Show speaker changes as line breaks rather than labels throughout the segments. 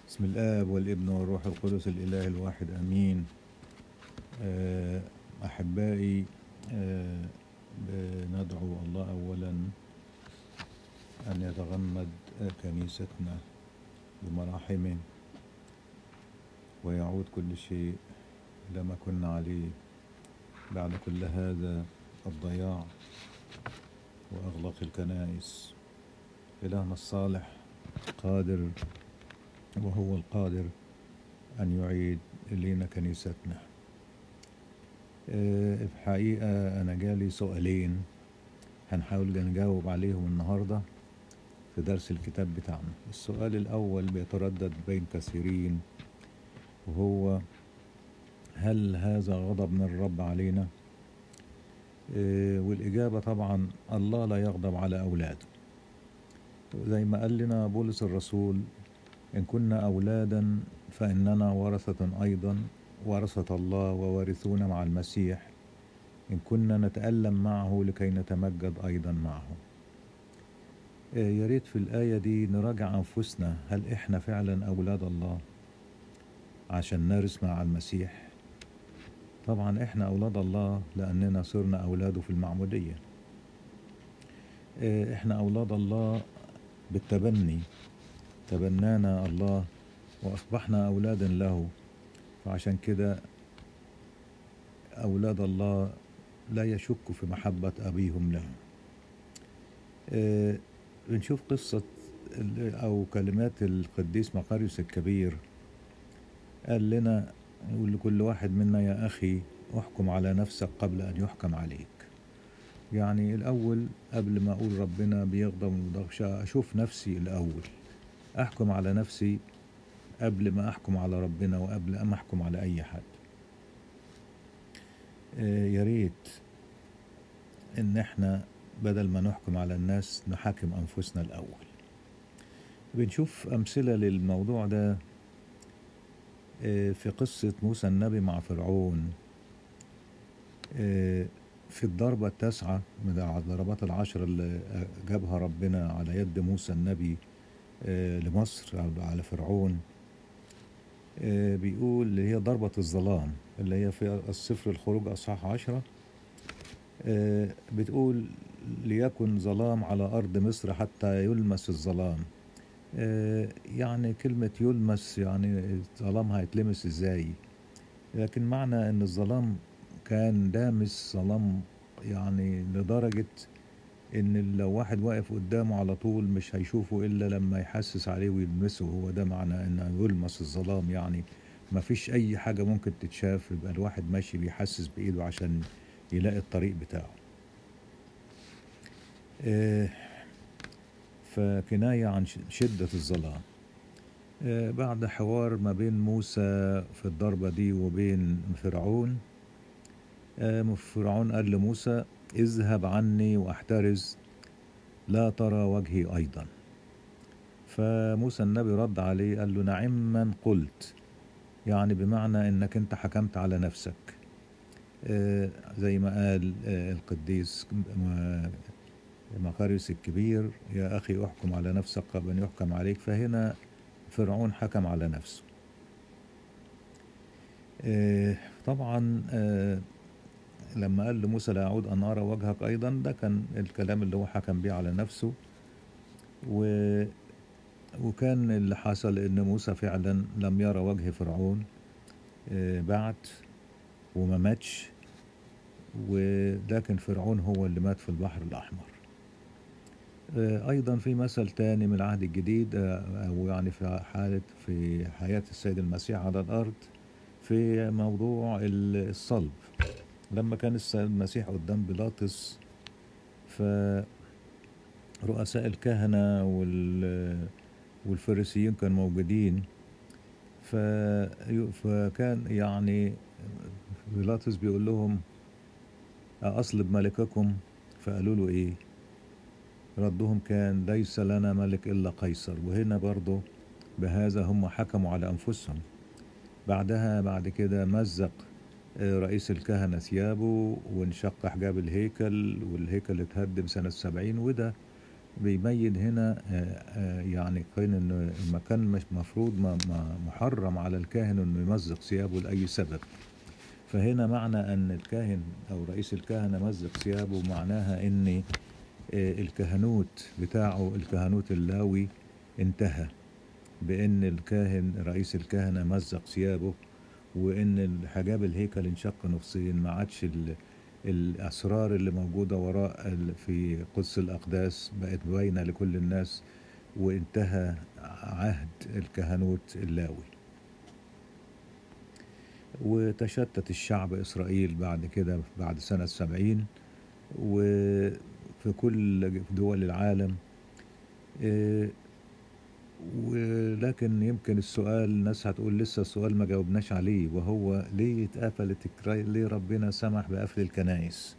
بسم الآب والابن والروح القدس الإله الواحد آمين آه، أحبائي آه، بندعو الله أولا أن يتغمد كنيستنا بمراحمه ويعود كل شيء إلى ما كنا عليه بعد كل هذا الضياع وأغلاق الكنائس إلهنا الصالح قادر وهو القادر أن يعيد إلينا كنيستنا آه، الحقيقة أنا جالي سؤالين هنحاول نجاوب عليهم النهاردة في درس الكتاب بتاعنا السؤال الأول بيتردد بين كثيرين وهو هل هذا غضب من الرب علينا آه، والإجابة طبعا الله لا يغضب على أولاده زي ما قال لنا بولس الرسول إن كنا أولادا فإننا ورثة أيضا ورثة الله ووارثون مع المسيح إن كنا نتألم معه لكي نتمجد أيضا معه آه، يا ريت في الآية دي نراجع أنفسنا هل إحنا فعلا أولاد الله عشان نرث مع المسيح طبعا إحنا أولاد الله لأننا صرنا أولاده في المعمودية آه، إحنا أولاد الله بالتبني تبنانا الله وأصبحنا أولادا له فعشان كده أولاد الله لا يشك في محبة أبيهم له آه، بنشوف قصة ال- أو كلمات القديس مقاريوس الكبير قال لنا يقول لكل واحد منا يا أخي احكم على نفسك قبل أن يحكم عليك يعني الأول قبل ما أقول ربنا بيغضب ومبيغضبش أشوف نفسي الأول أحكم على نفسي قبل ما أحكم على ربنا وقبل ما أحكم على أي حد آه، يا ريت إن إحنا بدل ما نحكم على الناس نحاكم أنفسنا الأول بنشوف أمثلة للموضوع ده آه، في قصة موسى النبي مع فرعون آه، في الضربة التاسعة من الضربات العشر اللي جابها ربنا على يد موسى النبي آه، لمصر على فرعون آه، بيقول اللي هي ضربة الظلام اللي هي في السفر الخروج أصحاح عشرة آه، بتقول ليكن ظلام على أرض مصر حتى يلمس الظلام آه، يعني كلمة يلمس يعني الظلام هيتلمس ازاي لكن معنى ان الظلام كان دامس ظلام يعني لدرجة ان لو واحد واقف قدامه على طول مش هيشوفه الا لما يحسس عليه ويلمسه هو ده معنى انه يلمس الظلام يعني ما فيش اي حاجة ممكن تتشاف يبقى الواحد ماشي بيحسس بايده عشان يلاقي الطريق بتاعه آه، فكناية عن ش- شدة الظلام آه، بعد حوار ما بين موسى في الضربة دي وبين فرعون آه، فرعون قال لموسى اذهب عني واحترز لا ترى وجهي أيضا فموسى النبي رد عليه قال له نعما قلت يعني بمعنى انك انت حكمت على نفسك آه، زي ما قال آه، القديس م- مقاريوس الكبير يا أخي احكم على نفسك قبل أن يحكم عليك فهنا فرعون حكم على نفسه آه، طبعا آه، لما قال لموسى لا أعود أن أرى وجهك أيضا ده كان الكلام اللي هو حكم بيه على نفسه و وكان اللي حصل ان موسى فعلا لم يرى وجه فرعون آه، بعد وما ماتش ولكن فرعون هو اللي مات في البحر الأحمر آه، أيضا في مثل تاني من العهد الجديد آه، أو يعني في حالة في حياة السيد المسيح على الأرض في موضوع ال- الصلب لما كان السيد المسيح قدام بيلاطس فرؤساء الكهنة وال والفريسيين كانوا موجودين ف... فكان يعني بيلاطس بيقول لهم أصلب ملككم فقالوا له إيه ردهم كان ليس لنا ملك إلا قيصر وهنا برضه بهذا هم حكموا على أنفسهم بعدها بعد كده مزق آه، رئيس الكهنة ثيابه وانشق حجاب الهيكل والهيكل اتهدم سنة سبعين وده بيميز هنا آه، آه، يعني كان انه المكان مش مفروض ما- ما- محرم على الكاهن انه يمزق ثيابه لاي سبب فهنا معنى ان الكاهن او رئيس الكهنه مزق ثيابه معناها ان آه، الكهنوت بتاعه الكهنوت اللاوي انتهى بان الكاهن رئيس الكهنه مزق ثيابه وان حجاب الهيكل انشق نصين ما عادش ال- الاسرار اللي موجوده وراء ال- في قدس الاقداس بقت باينه لكل الناس وانتهى عهد الكهنوت اللاوي وتشتت الشعب إسرائيل بعد كده بعد سنة سبعين وفي كل دول العالم إيه، ولكن يمكن السؤال الناس هتقول لسه السؤال ما جاوبناش عليه وهو ليه اتقفلت الكرا- ليه ربنا سمح بقفل الكنائس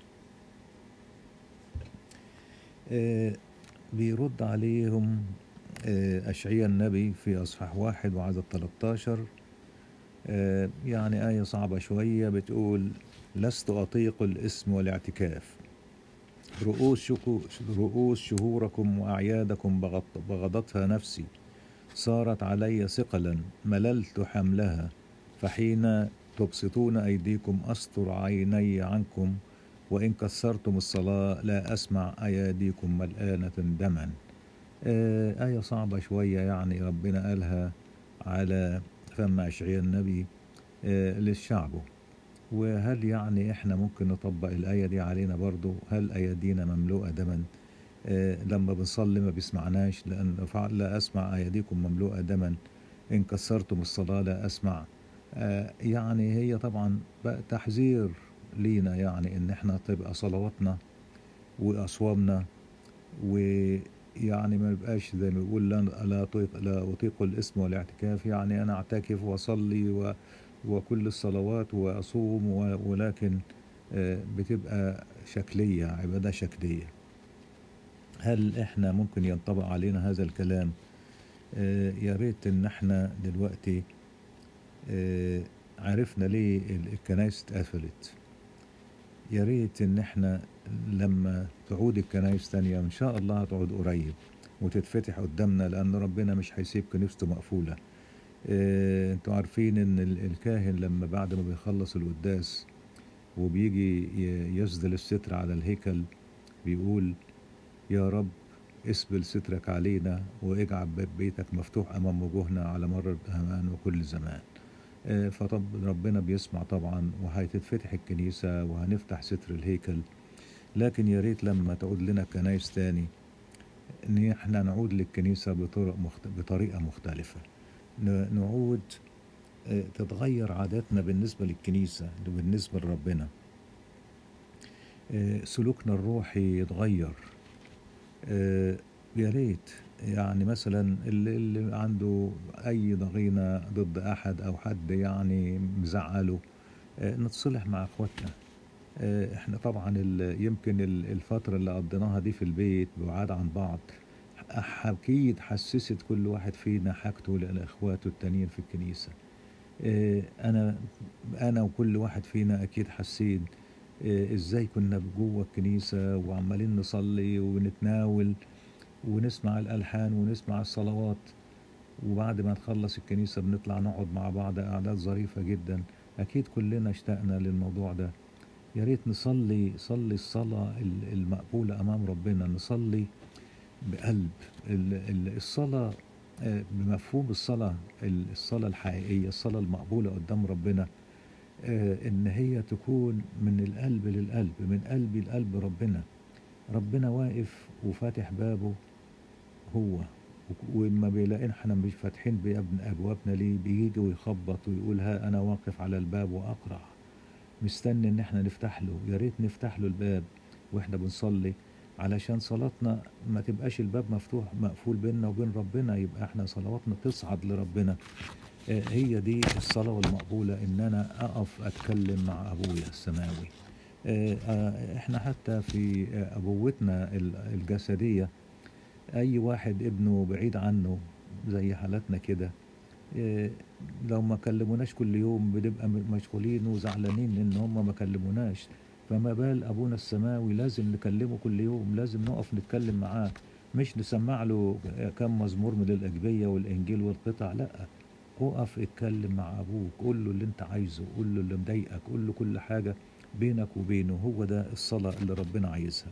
إيه، بيرد عليهم إيه، أشعياء النبي في أصحاح واحد وعدد 13 آه، يعني آية صعبة شوية بتقول لست أطيق الاسم والاعتكاف رؤوس شكو رؤوس شهوركم وأعيادكم بغض- بغضتها نفسي صارت علي ثقلا مللت حملها فحين تبسطون أيديكم أستر عيني عنكم وإن كسرتم الصلاة لا أسمع أياديكم ملآنة دما آه، آية صعبة شوية يعني ربنا قالها على فم أشعياء النبي آه، للشعب وهل يعني احنا ممكن نطبق الآية دي علينا برضو هل أيدينا مملوءة دما آه، لما بنصلي ما بيسمعناش لأن فعل لا أسمع أيديكم مملوءة دما إن كسرتم الصلاة لا أسمع آه، يعني هي طبعا بقى تحذير لينا يعني إن احنا تبقى صلواتنا وأصوامنا ويعني ما يبقاش زي ما بيقول لا لا أطيق لا أطيق الاسم والاعتكاف يعني أنا أعتكف وأصلي و وكل الصلوات وأصوم و- ولكن آه، بتبقى شكلية عبادة شكلية هل احنا ممكن ينطبق علينا هذا الكلام آه، يا ريت ان احنا دلوقتي آه، عرفنا ليه ال- الكنائس اتقفلت يا ريت ان احنا لما تعود الكنائس تانية ان شاء الله هتعود قريب وتتفتح قدامنا لان ربنا مش هيسيب كنيسته مقفولة آه، انتوا عارفين ان ال- الكاهن لما بعد ما بيخلص القداس وبيجي ي- يسدل الستر على الهيكل بيقول يا رب اسبل سترك علينا واجعل باب بيتك مفتوح امام وجوهنا على مر الامان وكل زمان آه، فطب ربنا بيسمع طبعا وهتتفتح الكنيسة وهنفتح ستر الهيكل لكن يا ريت لما تعود لنا كنايس تاني ان احنا نعود للكنيسة بطرق مخت... بطريقة مختلفة ن- نعود آه، تتغير عاداتنا بالنسبة للكنيسة بالنسبة لربنا آه، سلوكنا الروحي يتغير آه، يا ريت يعني مثلا اللي, اللي عنده اي ضغينه ضد احد او حد يعني مزعله آه، نتصلح مع اخواتنا آه، احنا طبعا ال- يمكن ال- الفتره اللي قضيناها دي في البيت بعاد عن بعض أح- اكيد حسست كل واحد فينا حاجته لاخواته التانيين في الكنيسه آه، انا انا وكل واحد فينا اكيد حاسين آه، ازاي كنا جوه الكنيسه وعمالين نصلي ونتناول ونسمع الالحان ونسمع الصلوات وبعد ما نخلص الكنيسه بنطلع نقعد مع بعض قعدات ظريفه جدا اكيد كلنا اشتقنا للموضوع ده يا ريت نصلي صلي الصلاه ال- المقبوله امام ربنا نصلي بقلب ال- ال- الصلاه آه، بمفهوم الصلاه ال- الصلاه الحقيقيه الصلاه المقبوله قدام ربنا آه، ان هي تكون من القلب للقلب من قلبي لقلب ربنا ربنا واقف وفاتح بابه هو وك- وما بيلاقينا احنا مش فاتحين بأب- ابوابنا ليه بيجي ويخبط ويقول ها انا واقف على الباب واقرع مستني ان احنا نفتح له يا ريت نفتح له الباب واحنا بنصلي علشان صلاتنا ما تبقاش الباب مفتوح مقفول بيننا وبين ربنا يبقى احنا صلواتنا تصعد لربنا آه، هي دي الصلاة المقبولة إن أنا أقف أتكلم مع أبويا السماوي آه، آه، إحنا حتى في آه، أبوتنا ال- الجسدية أي واحد ابنه بعيد عنه زي حالتنا كده آه، لو ما كلموناش كل يوم بنبقى م- مشغولين وزعلانين إن هم ما كلموناش فما بال أبونا السماوي لازم نكلمه كل يوم لازم نقف نتكلم معاه مش نسمع له كم مزمور من الأجبية والإنجيل والقطع لا اقف اتكلم مع أبوك قول له اللي أنت عايزه قول له اللي مضايقك قول له كل حاجة بينك وبينه هو ده الصلاة اللي ربنا عايزها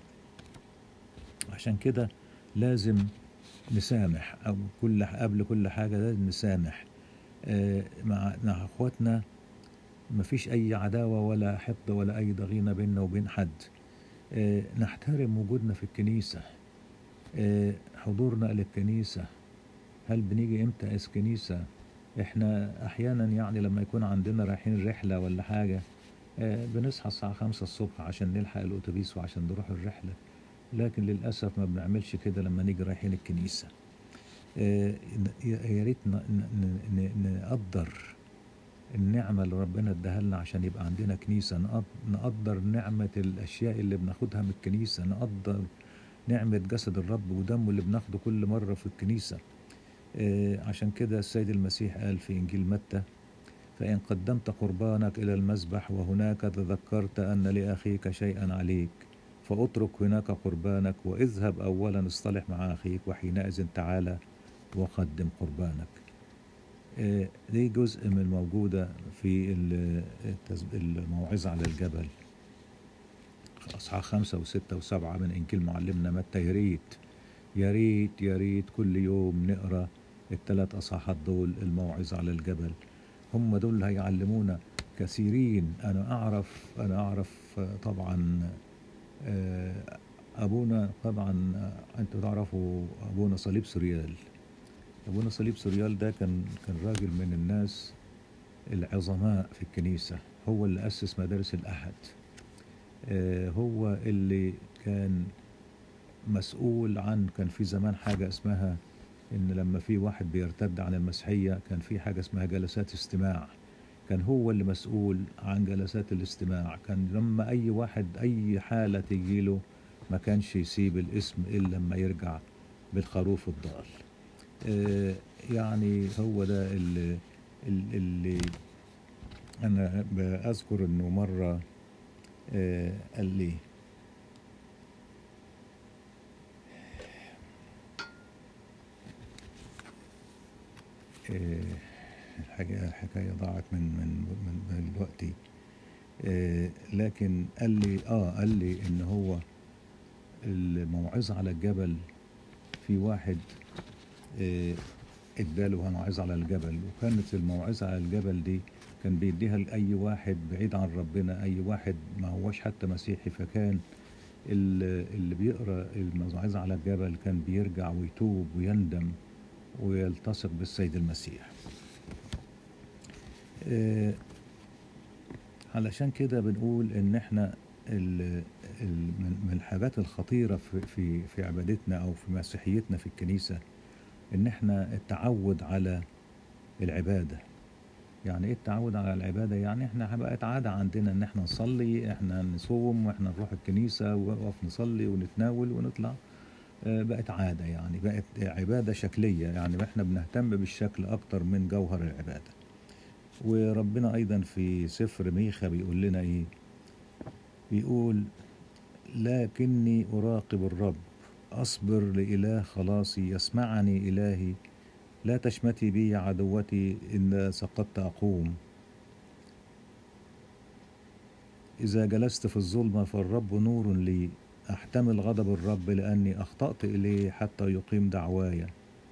عشان كده لازم نسامح أو كل قبل كل حاجة لازم نسامح آه، مع مع اخواتنا مفيش اي عداوة ولا حقد ولا اي ضغينة بيننا وبين حد آه، نحترم وجودنا في الكنيسة آه، حضورنا للكنيسة هل بنيجي امتى اس كنيسة احنا احيانا يعني لما يكون عندنا رايحين رحلة ولا حاجة آه، بنصحى الساعة خمسة الصبح عشان نلحق الأتوبيس وعشان نروح الرحلة لكن للأسف ما بنعملش كده لما نيجي رايحين الكنيسة آه، يا يا ريت ن- ن- ن- نقدر النعمة اللي ربنا اداها لنا عشان يبقى عندنا كنيسة نقد- نقدر نعمة الأشياء اللي بناخدها من الكنيسة نقدر نعمة جسد الرب ودمه اللي بناخده كل مرة في الكنيسة آه، عشان كده السيد المسيح قال في إنجيل متى فإن قدمت قربانك إلى المذبح وهناك تذكرت أن لأخيك شيئا عليك فأترك هناك قربانك واذهب أولا اصطلح مع أخيك وحينئذ تعالى وقدم قربانك آه، دي جزء من الموجودة في ال- التز- الموعظة على الجبل أصحاح خمسة وستة وسبعة من إنجيل معلمنا متى يا ريت يا ريت يا ريت كل يوم نقرا الثلاث أصحاحات دول الموعظة على الجبل هم دول اللي هيعلمونا كثيرين أنا أعرف أنا أعرف آه، طبعا آه، أبونا طبعا آه، أنتوا تعرفوا أبونا صليب سوريال أبونا صليب سوريال ده كان كان راجل من الناس العظماء في الكنيسة هو اللي أسس مدارس الأحد آه، هو اللي كان مسؤول عن كان في زمان حاجة اسمها إن لما في واحد بيرتد عن المسيحية كان في حاجة اسمها جلسات استماع كان هو اللي مسؤول عن جلسات الاستماع كان لما أي واحد أي حالة تجيله ما كانش يسيب الاسم إلا لما يرجع بالخروف الضال آه، يعني هو ده اللي, اللي أنا بأذكر إنه مرة آه، قال لي آه، الحاجة الحكاية ضاعت من من من, من دلوقتي آه، لكن قال لي اه قال لي ان هو الموعظة على الجبل في واحد آه، اداله موعظة على الجبل وكانت الموعظة على الجبل دي كان بيديها لأي واحد بعيد عن ربنا أي واحد ما هوش حتى مسيحي فكان ال- اللي بيقرأ الموعظة على الجبل كان بيرجع ويتوب ويندم ويلتصق بالسيد المسيح آه، علشان كده بنقول ان احنا ال- ال- من من الحاجات الخطيرة في في في عبادتنا او في مسيحيتنا في الكنيسة ان احنا التعود على العبادة يعني ايه التعود على العبادة يعني احنا بقت عادة عندنا ان احنا نصلي احنا نصوم واحنا نروح الكنيسة ونقف نصلي ونتناول ونطلع آه، بقت عادة يعني بقت عبادة شكلية يعني احنا بنهتم بالشكل اكتر من جوهر العبادة وربنا ايضا في سفر ميخا بيقول لنا ايه بيقول لكني اراقب الرب اصبر لاله خلاصي يسمعني الهي لا تشمتي بي يا عدوتي ان سقطت اقوم اذا جلست في الظلمه فالرب نور لي احتمل غضب الرب لاني اخطات اليه حتى يقيم دعواي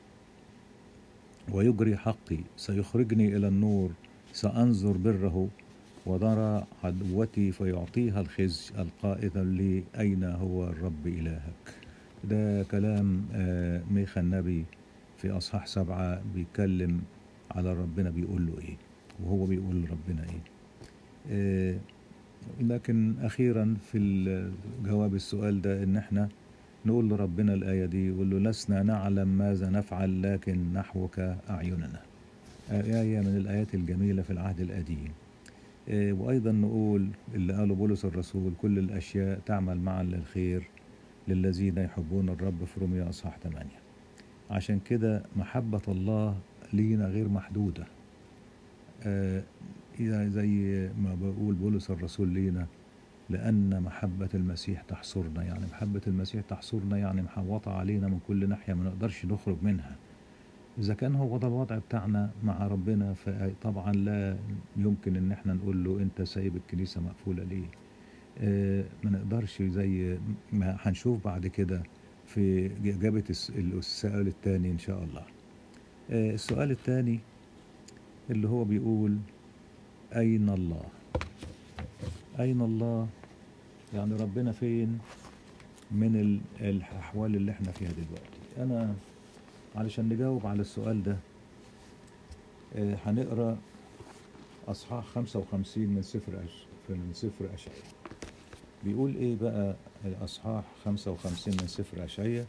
ويجري حقي سيخرجني الى النور سانظر بره ونرى عدوتي فيعطيها الخزي القائدا لي اين هو الرب الهك ده كلام آه، ميخا النبي في اصحاح سبعة بيتكلم على ربنا بيقول له ايه وهو بيقول لربنا ايه آه، لكن اخيرا في ال- جواب السؤال ده ان احنا نقول لربنا الآية دي يقول له لسنا نعلم ماذا نفعل لكن نحوك أعيننا آية من الآيات الجميلة في العهد القديم آه، وأيضا نقول اللي قاله بولس الرسول كل الأشياء تعمل معا للخير للذين يحبون الرب في روميا أصحاح 8 عشان كده محبة الله لينا غير محدودة آه، إذا زي ما بقول بولس الرسول لينا لأن محبة المسيح تحصرنا يعني محبة المسيح تحصرنا يعني محوطة علينا من كل ناحية ما نقدرش نخرج منها إذا كان هو ده الوضع بتاعنا مع ربنا فطبعا لا يمكن إن احنا نقول له أنت سايب الكنيسة مقفولة ليه آه، ما نقدرش زي ما هنشوف بعد كده في إجابة الس- السؤال الثاني إن شاء الله آه، السؤال الثاني اللي هو بيقول أين الله أين الله يعني ربنا فين من ال- الأحوال اللي احنا فيها دلوقتي أنا علشان نجاوب على السؤال ده آه، هنقرا اصحاح 55 من سفر أش... من سفر اشعياء بيقول ايه بقى الاصحاح 55 من سفر اشعياء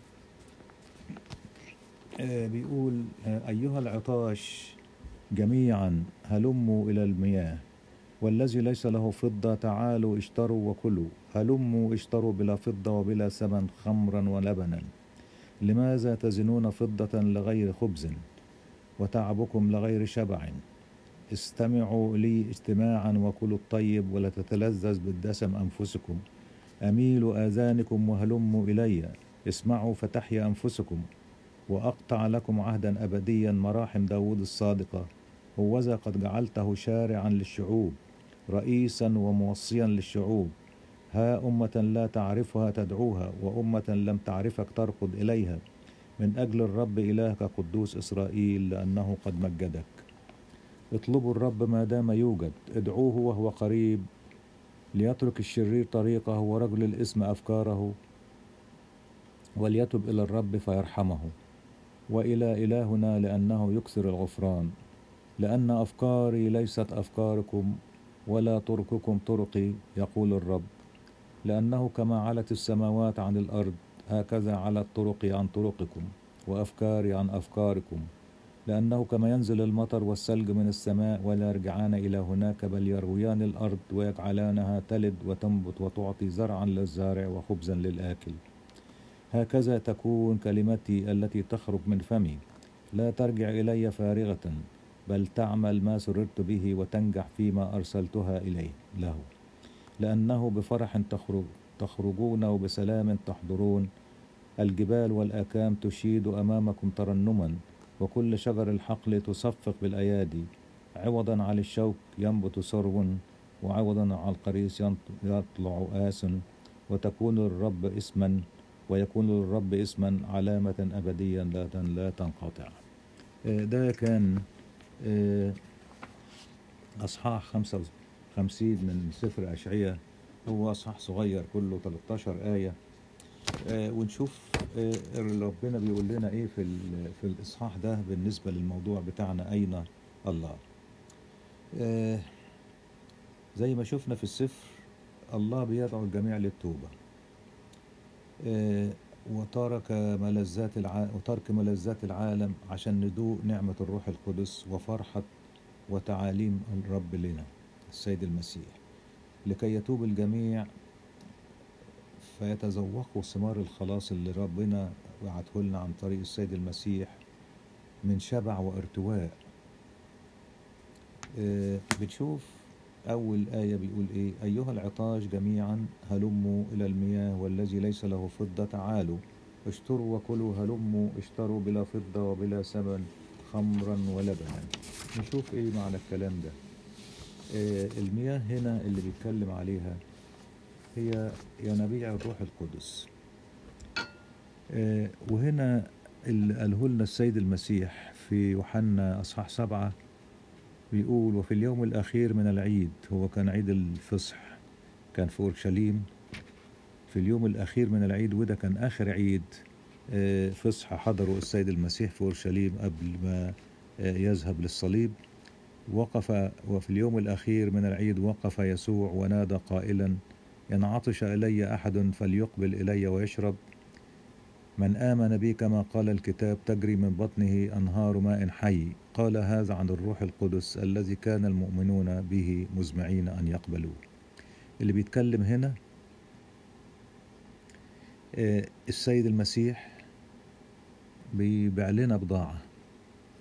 آه، بيقول آه، ايها العطاش جميعا هلموا الى المياه والذي ليس له فضة تعالوا اشتروا وكلوا هلموا اشتروا بلا فضة وبلا ثمن خمرا ولبنا لماذا تزنون فضة لغير خبز وتعبكم لغير شبع استمعوا لي اجتماعا وكلوا الطيب ولا تتلذذ بالدسم أنفسكم أميلوا آذانكم وهلموا إلي اسمعوا فتحيا أنفسكم وأقطع لكم عهدا أبديا مراحم داود الصادقة هوذا قد جعلته شارعا للشعوب رئيسا وموصيا للشعوب ها أمة لا تعرفها تدعوها وأمة لم تعرفك تركض إليها من أجل الرب إلهك قدوس إسرائيل لأنه قد مجدك اطلبوا الرب ما دام يوجد ادعوه وهو قريب ليترك الشرير طريقه ورجل الإثم أفكاره وليتب إلى الرب فيرحمه وإلى إلهنا لأنه يكثر الغفران لأن أفكاري ليست أفكاركم ولا طرقكم طرقي يقول الرب لأنه كما علت السماوات عن الأرض هكذا علت طرقي عن طرقكم وأفكاري عن أفكاركم لأنه كما ينزل المطر والثلج من السماء ولا يرجعان إلى هناك بل يرويان الأرض ويجعلانها تلد وتنبت وتعطي زرعا للزارع وخبزا للآكل هكذا تكون كلمتي التي تخرج من فمي لا ترجع إلي فارغة بل تعمل ما سررت به وتنجح فيما أرسلتها إليه له لأنه بفرح تخرج تخرجون وبسلام تحضرون الجبال والآكام تشيد أمامكم ترنما وكل شجر الحقل تصفق بالأيادي عوضا على الشوك ينبت سرو وعوضا على القريص ينط- يطلع آس وتكون الرب اسما ويكون للرب اسما علامة أبديا لا تن- لا تنقطع آه، ده كان آه، أصحاح 55 من سفر أشعية هو أصحاح صغير كله 13 آية آه، ونشوف آه، ربنا بيقول لنا ايه في ال- في الاصحاح ده بالنسبه للموضوع بتاعنا اين الله آه، زي ما شفنا في السفر الله بيدعو الجميع للتوبه آه، وترك ملذات الع... وترك ملذات العالم عشان ندوق نعمه الروح القدس وفرحه وتعاليم الرب لنا السيد المسيح لكي يتوب الجميع فيتذوقوا ثمار الخلاص اللي ربنا وعده لنا عن طريق السيد المسيح من شبع وارتواء آه، بنشوف أول آية بيقول إيه أيها العطاش جميعا هلموا إلى المياه والذي ليس له فضة تعالوا اشتروا وكلوا هلموا اشتروا بلا فضة وبلا ثمن خمرا ولبنا نشوف إيه معنى الكلام ده آه، المياه هنا اللي بيتكلم عليها هي ينابيع الروح القدس آه، وهنا اللي قاله لنا السيد المسيح في يوحنا أصحاح سبعة بيقول وفي اليوم الأخير من العيد هو كان عيد الفصح كان في أورشليم في اليوم الأخير من العيد وده كان آخر عيد آه، فصح حضره السيد المسيح في أورشليم قبل ما آه، يذهب للصليب وقف وفي اليوم الأخير من العيد وقف يسوع ونادى قائلا إن عطش إلي أحد فليقبل إلي ويشرب من آمن بي كما قال الكتاب تجري من بطنه أنهار ماء حي قال هذا عن الروح القدس الذي كان المؤمنون به مزمعين أن يقبلوه اللي بيتكلم هنا آه، السيد المسيح بيبيع لنا بضاعة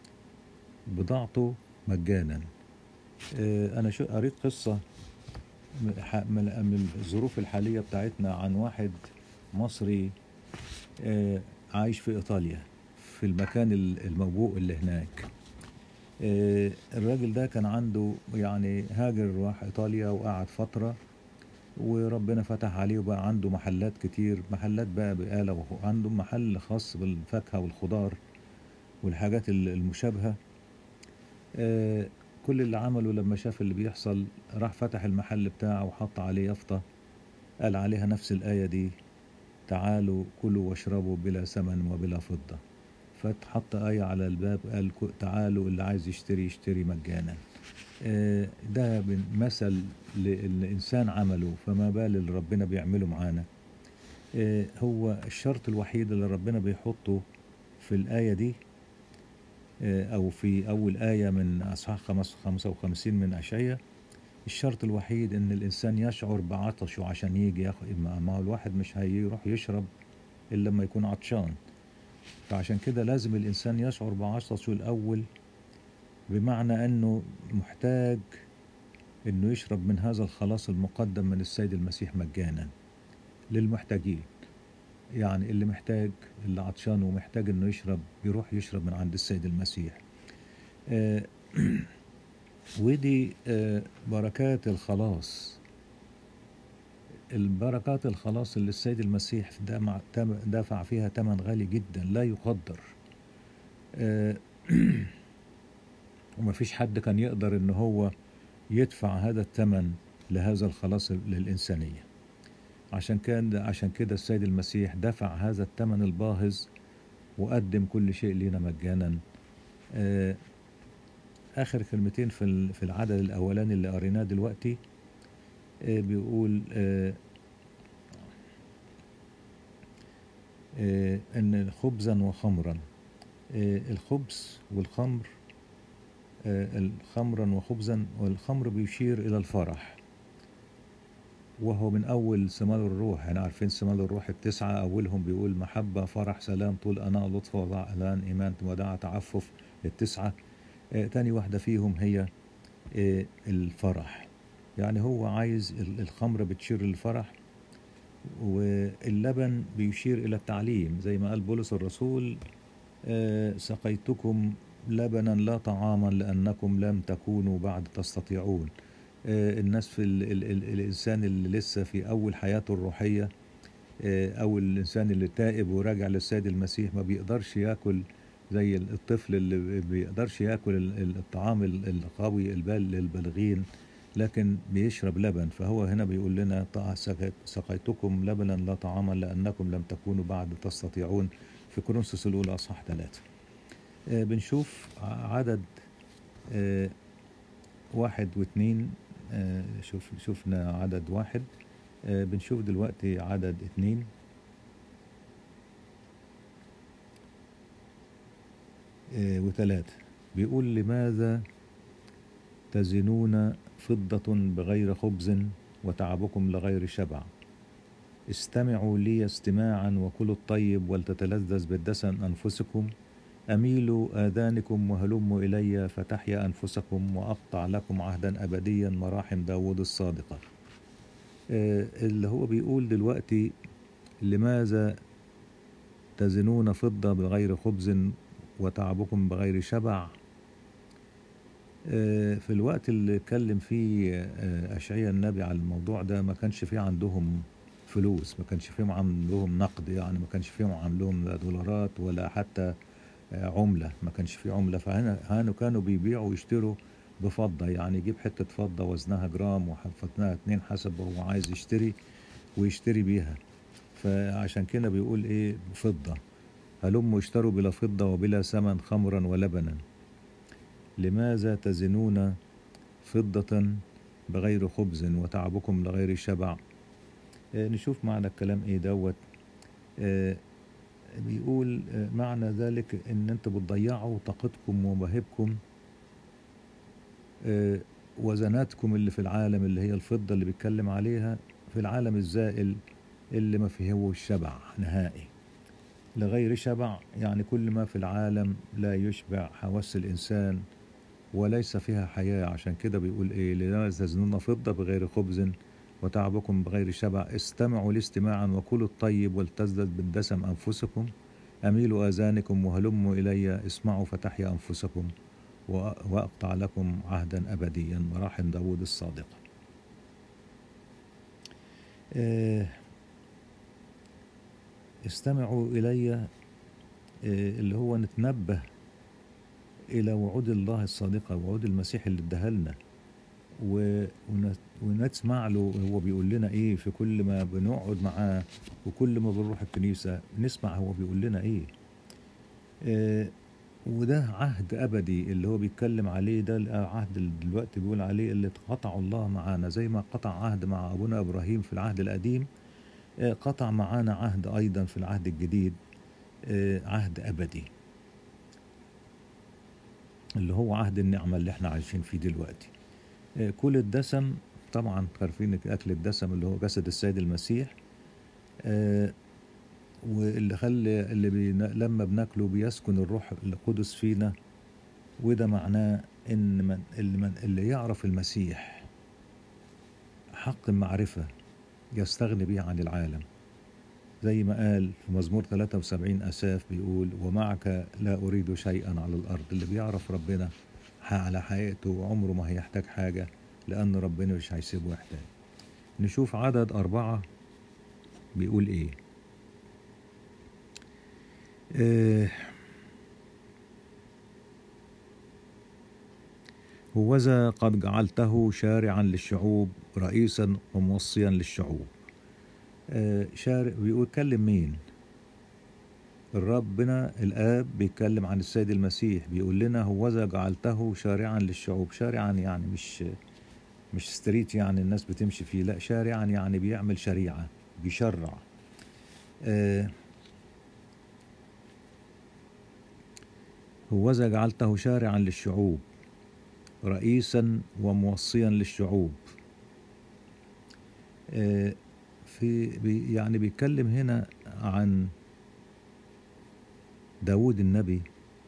بضاعته مجانا آه، أنا شو قريت قصة من ح- من من الظروف الحالية بتاعتنا عن واحد مصري آه، عايش في إيطاليا في المكان ال- الموبوء اللي هناك آه، الراجل ده كان عنده يعني هاجر راح إيطاليا وقعد فترة وربنا فتح عليه وبقى عنده محلات كتير محلات بقى بقالة وهو عنده محل خاص بالفاكهة والخضار والحاجات ال- المشابهة آه، كل اللي عمله لما شاف اللي بيحصل راح فتح المحل بتاعه وحط عليه يافطة قال عليها نفس الآية دي تعالوا كلوا واشربوا بلا ثمن وبلا فضة فتحط آية على الباب قال كو- تعالوا اللي عايز يشتري يشتري مجانا آه، ده بن- مثل للإنسان عمله فما بال اللي ربنا بيعمله معانا آه، هو الشرط الوحيد اللي ربنا بيحطه في الآية دي آه، أو في أول آية من أصحاح خمس- 55 من أشعية الشرط الوحيد إن الإنسان يشعر بعطشه عشان يجي ياخد ما ما هو الواحد مش هيروح يشرب إلا لما يكون عطشان فعشان كده لازم الإنسان يشعر بعطشه الأول بمعنى أنه محتاج أنه يشرب من هذا الخلاص المقدم من السيد المسيح مجانا للمحتاجين يعني اللي محتاج اللي عطشان ومحتاج انه يشرب يروح يشرب من عند السيد المسيح آه، ودي آه، بركات الخلاص البركات الخلاص اللي السيد المسيح دمع- تم- دفع فيها ثمن غالي جدا لا يقدر آه، ومفيش حد كان يقدر ان هو يدفع هذا الثمن لهذا الخلاص للإنسانية عشان كان عشان كده السيد المسيح دفع هذا الثمن الباهظ وقدم كل شيء لنا مجانا آه، آخر كلمتين في ال- في العدد الأولاني اللي قريناه دلوقتي آه، بيقول آه، آه، إن خبزا وخمرا آه، الخبز والخمر آه، خمرا وخبزا والخمر بيشير إلى الفرح وهو من أول ثمار الروح يعني عارفين ثمار الروح التسعة أولهم بيقول محبة فرح سلام طول أناة لطف وضع ألان إيمان وداع تعفف التسعة آه تاني واحدة فيهم هي آه الفرح يعني هو عايز ال- الخمر بتشير للفرح واللبن بيشير إلى التعليم زي ما قال بولس الرسول آه، سقيتكم لبنا لا طعاما لأنكم لم تكونوا بعد تستطيعون آه، الناس في ال ال ال الإنسان اللي لسه في أول حياته الروحية آه، أو الإنسان اللي تائب وراجع للسيد المسيح ما بيقدرش ياكل زي الطفل اللي بيقدرش ياكل ال- ال- الطعام ال- القوي البال للبالغين لكن بيشرب لبن فهو هنا بيقول لنا طع- سقيت- سقيتكم لبنا لا طعاما لأنكم لم تكونوا بعد تستطيعون في كورنثوس الأولى أصحاح ثلاثة آه، بنشوف ع- عدد آه، واحد واثنين آه، شوف شفنا عدد واحد آه، بنشوف دلوقتي عدد اثنين آه، وثلاثة بيقول لماذا تزنون فضة بغير خبز وتعبكم لغير شبع استمعوا لي استماعا وكلوا الطيب ولتتلذذ بالدسم أنفسكم أميلوا آذانكم وهلموا إلي فتحيا أنفسكم وأقطع لكم عهدا أبديا مراحم داود الصادقة آه، اللي هو بيقول دلوقتي لماذا تزنون فضة بغير خبز وتعبكم بغير شبع آه، في الوقت اللي اتكلم فيه آه، أشعياء النبي على الموضوع ده ما كانش فيه عندهم فلوس ما كانش فيهم عندهم نقد يعني ما كانش فيهم عندهم لا دولارات ولا حتى آه، عملة ما كانش فيه عملة فهنا هانوا كانوا بيبيعوا ويشتروا بفضة يعني يجيب حتة فضة وزنها جرام وحطناها اتنين حسب هو عايز يشتري ويشتري بيها فعشان كده بيقول ايه فضة هلموا اشتروا بلا فضة وبلا ثمن خمرا ولبنا لماذا تزنون فضة بغير خبز وتعبكم لغير شبع آه، نشوف معنى الكلام ايه دوت آه، بيقول آه، معنى ذلك ان انت بتضيعوا طاقتكم ومواهبكم آه، وزناتكم اللي في العالم اللي هي الفضة اللي بيتكلم عليها في العالم الزائل اللي ما فيهوش شبع نهائي لغير شبع يعني كل ما في العالم لا يشبع حواس الإنسان وليس فيها حياة عشان كده بيقول إيه لماذا تزنون فضة بغير خبز وتعبكم بغير شبع استمعوا لاستماعا وكلوا الطيب ولتزدد بالدسم أنفسكم أميلوا آذانكم وهلموا إلي اسمعوا فتحيا أنفسكم وأقطع لكم عهدا أبديا مراحم داود الصادقة استمعوا إلي اللي هو نتنبه إلى وعود الله الصادقة وعود المسيح اللي اداها لنا ونسمع له هو بيقول لنا ايه في كل ما بنقعد معاه وكل ما بنروح الكنيسة نسمع هو بيقول لنا ايه آه وده عهد ابدي اللي هو بيتكلم عليه ده العهد اللي دلوقتي بيقول عليه اللي قطعه الله معانا زي ما قطع عهد مع ابونا ابراهيم في العهد القديم آه قطع معانا عهد ايضا في العهد الجديد آه عهد ابدي اللي هو عهد النعمة اللي احنا عايشين فيه دلوقتي كل الدسم طبعا عارفين اكل الدسم اللي هو جسد السيد المسيح آه واللي خلي اللي بي لما بناكله بيسكن الروح القدس فينا وده معناه ان من اللي, من اللي يعرف المسيح حق المعرفة يستغني بيه عن العالم زي ما قال في مزمور 73 أساف بيقول ومعك لا أريد شيئا على الأرض اللي بيعرف ربنا على حقيقته وعمره ما هيحتاج حاجة لأن ربنا مش هيسيبه يحتاج نشوف عدد أربعة بيقول إيه آه هوذا قد جعلته شارعا للشعوب رئيسا وموصيا للشعوب آه شارع بيقول كلم مين ربنا الآب بيتكلم عن السيد المسيح بيقول لنا هوذا جعلته شارعا للشعوب شارعا يعني مش مش ستريت يعني الناس بتمشي فيه لا شارعا يعني بيعمل شريعة بيشرع آه هوذا جعلته شارعا للشعوب رئيسا وموصيا للشعوب آه في بي يعني بيتكلم هنا عن داود النبي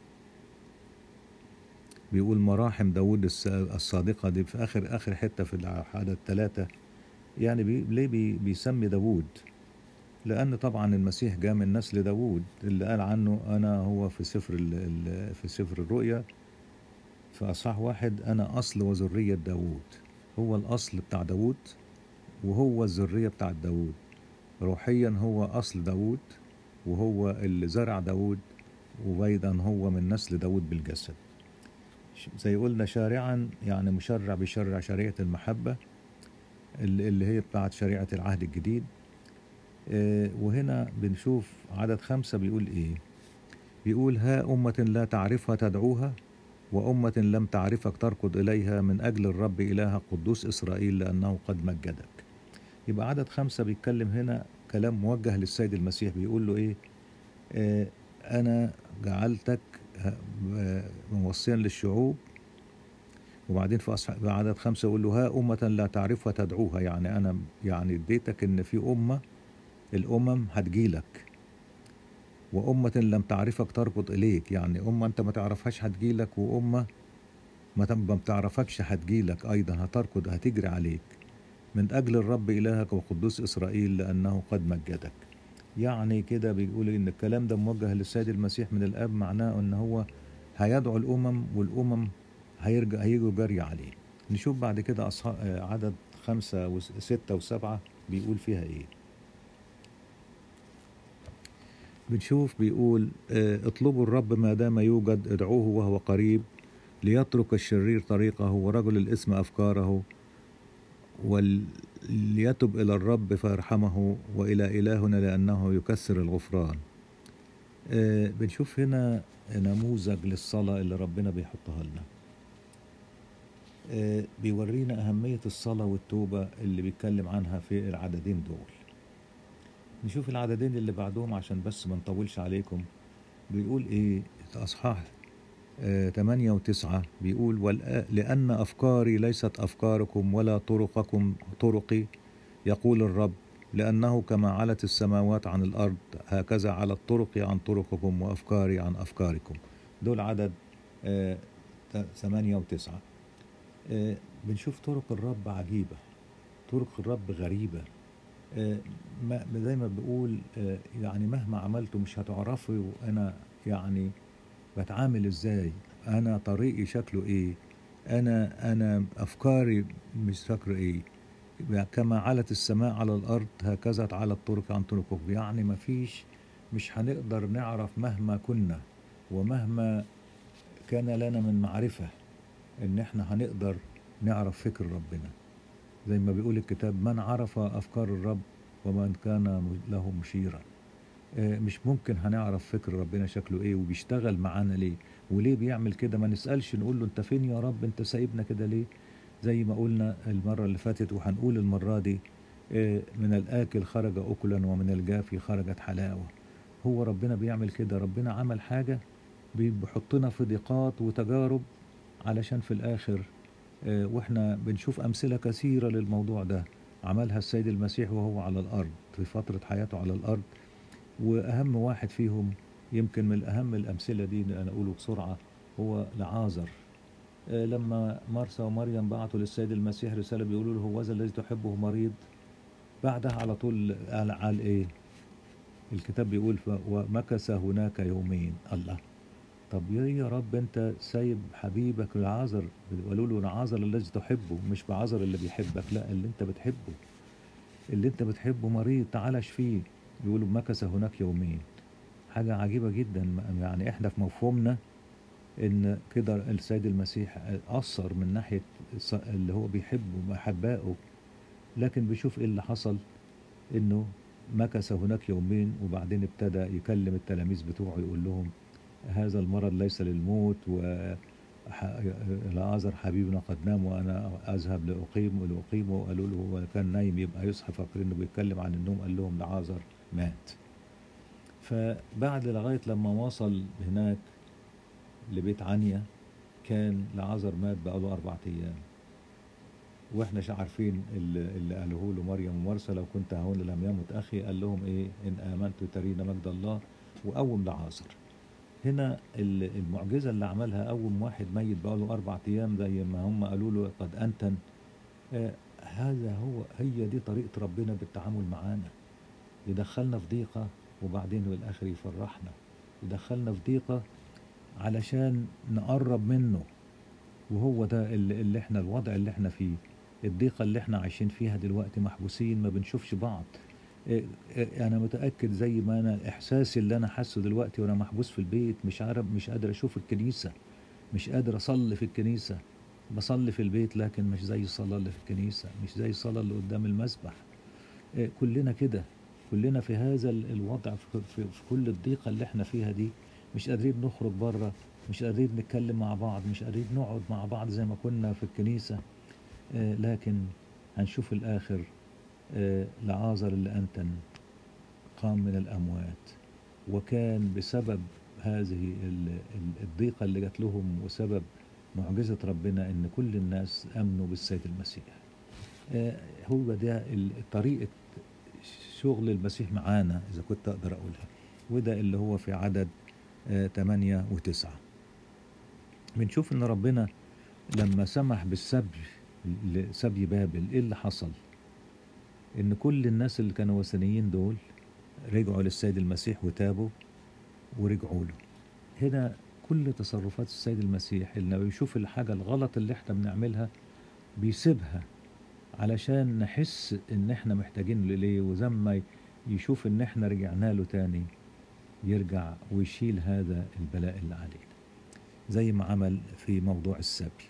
بيقول مراحم داود الصادقة دي في آخر آخر حتة في العدد ثلاثة يعني بي ليه بي بيسمي داود لأن طبعا المسيح جاء من نسل داود اللي قال عنه أنا هو في سفر ال في سفر الرؤيا في أصحاح واحد أنا أصل وذرية داود هو الأصل بتاع داود وهو الذرية بتاع داود روحيا هو أصل داود وهو اللي زرع داود وأيضا هو من نسل داود بالجسد زي قلنا شارعا يعني مشرع بيشرع شريعة المحبة اللي هي بتاعت شريعة العهد الجديد وهنا بنشوف عدد خمسة بيقول إيه بيقول ها أمة لا تعرفها تدعوها وأمة لم تعرفك تركض إليها من أجل الرب إله قدوس إسرائيل لأنه قد مجدك يبقى عدد خمسة بيتكلم هنا كلام موجه للسيد المسيح بيقول له إيه آه أنا جعلتك موصيا للشعوب وبعدين في أصح... عدد خمسة يقول له ها أمة لا تعرفها تدعوها يعني أنا يعني اديتك إن في أمة الأمم هتجيلك وأمة لم تعرفك تربط إليك يعني أمة أنت ما تعرفهاش هتجيلك وأمة ما بتعرفكش هتجيلك أيضا هتركض هتجري عليك من أجل الرب إلهك وقدوس إسرائيل لأنه قد مجدك يعني كده بيقول إن الكلام ده موجه للسيد المسيح من الآب معناه إن هو هيدعو الأمم والأمم هيرجع هيجوا جري عليه نشوف بعد كده أصحاب عدد خمسة وستة وسبعة بيقول فيها إيه بنشوف بيقول اطلبوا الرب ما دام يوجد ادعوه وهو قريب ليترك الشرير طريقه ورجل الإثم أفكاره وليتب إلى الرب فيرحمه وإلى إلهنا لأنه يكسر الغفران بنشوف هنا نموذج للصلاة اللي ربنا بيحطها لنا بيورينا أهمية الصلاة والتوبة اللي بيتكلم عنها في العددين دول نشوف العددين اللي بعدهم عشان بس ما نطولش عليكم بيقول ايه اصحاح آه 8 وتسعة بيقول لأن أفكاري ليست أفكاركم ولا طرقكم طرقي يقول الرب لأنه كما علت السماوات عن الأرض هكذا علت طرقي عن طرقكم وأفكاري عن أفكاركم دول عدد آه 8 وتسعة آه بنشوف طرق الرب عجيبة طرق الرب غريبة آه، ما زي ما بقول آه، يعني مهما عملته مش هتعرفوا أنا يعني بتعامل إزاي أنا طريقي شكله إيه أنا أنا أفكاري مش فاكره إيه كما علت السماء على الأرض هكذا على الطرق عن طرقكم يعني ما فيش مش هنقدر نعرف مهما كنا ومهما كان لنا من معرفة إن إحنا هنقدر نعرف فكر ربنا زي ما بيقول الكتاب من عرف أفكار الرب ومن كان له مشيرا آه، مش ممكن هنعرف فكر ربنا شكله ايه وبيشتغل معانا ليه وليه بيعمل كده ما نسألش نقول له انت فين يا رب انت سايبنا كده ليه زي ما قلنا المرة اللي فاتت وهنقول المرة دي آه، من الآكل خرج أكلا ومن الجافي خرجت حلاوة هو ربنا بيعمل كده ربنا عمل حاجة بيحطنا في ضيقات وتجارب علشان في الآخر آه، واحنا بنشوف أمثلة كثيرة للموضوع ده عملها السيد المسيح وهو على الأرض في فترة حياته على الأرض وأهم واحد فيهم يمكن من أهم الأمثلة دي اللي أنا أقوله بسرعة هو لعازر آه، لما مرسى ومريم بعتوا للسيد المسيح رسالة بيقولوا له هو ذا الذي تحبه مريض بعدها على طول قال, قال إيه الكتاب بيقول ف- ومكث هناك يومين الله طب يا يا رب انت سايب حبيبك لعازر قالوا له لعازر الذي تحبه مش بعازر اللي بيحبك لا اللي انت بتحبه اللي انت بتحبه مريض تعال اشفيه يقولوا مكث هناك يومين حاجة عجيبة جدا يعني احنا في مفهومنا ان كده السيد المسيح أثر من ناحية الص- اللي هو بيحبه محبائه لكن بيشوف ايه اللي حصل انه مكث هناك يومين وبعدين ابتدى يكلم التلاميذ بتوعه يقول لهم هذا المرض ليس للموت و ح- لعازر حبيبنا قد نام وانا اذهب لاقيم لاقيمه قالوا له هو كان نايم يبقى يصحى فاكرين انه بيتكلم عن النوم قال لهم لعازر مات فبعد لغايه لما وصل هناك لبيت عنيا كان لعازر مات بقاله اربع ايام واحنا مش عارفين اللي, اللي قالوه له مريم ومرسى لو كنت هون لم يمت اخي قال لهم ايه ان امنت ترين مجد الله وقوم لعازر هنا ال- المعجزه اللي عملها قوم واحد ميت بقاله اربع ايام زي ما هم قالوا له قد انتن آه هذا هو هي دي طريقه ربنا بالتعامل معانا يدخلنا في ضيقه وبعدين في الاخر يفرحنا يدخلنا في ضيقه علشان نقرب منه وهو ده اللي, اللي احنا الوضع اللي احنا فيه الضيقة اللي احنا عايشين فيها دلوقتي محبوسين ما بنشوفش بعض إيه، إيه، انا متأكد زي ما انا احساسي اللي انا حاسه دلوقتي وانا محبوس في البيت مش عارف مش قادر اشوف الكنيسة مش قادر اصلي في الكنيسة بصلي في البيت لكن مش زي الصلاة اللي في الكنيسة مش زي الصلاة اللي قدام المسبح إيه، كلنا كده كلنا في هذا ال- الوضع في, في, في كل الضيقة اللي احنا فيها دي مش قادرين نخرج بره مش قادرين نتكلم مع بعض مش قادرين نقعد مع بعض زي ما كنا في الكنيسة آه، لكن هنشوف الآخر آه، لعازر اللي أنتن قام من الأموات وكان بسبب هذه ال- ال- الضيقة اللي جات لهم وسبب معجزة ربنا إن كل الناس آمنوا بالسيد المسيح آه، هو ده ال- طريقة شغل المسيح معانا إذا كنت أقدر أقولها وده اللي هو في عدد آه، تمانية وتسعة بنشوف إن ربنا لما سمح بالسبي لسبي بابل إيه اللي حصل؟ إن كل الناس اللي كانوا وثنيين دول رجعوا للسيد المسيح وتابوا ورجعوا له هنا كل تصرفات السيد المسيح اللي لما بيشوف الحاجة الغلط اللي احنا بنعملها بيسيبها علشان نحس ان احنا محتاجين له ليه وزما يشوف ان احنا رجعنا له تاني يرجع ويشيل هذا البلاء اللي علينا زي ما عمل في موضوع السبي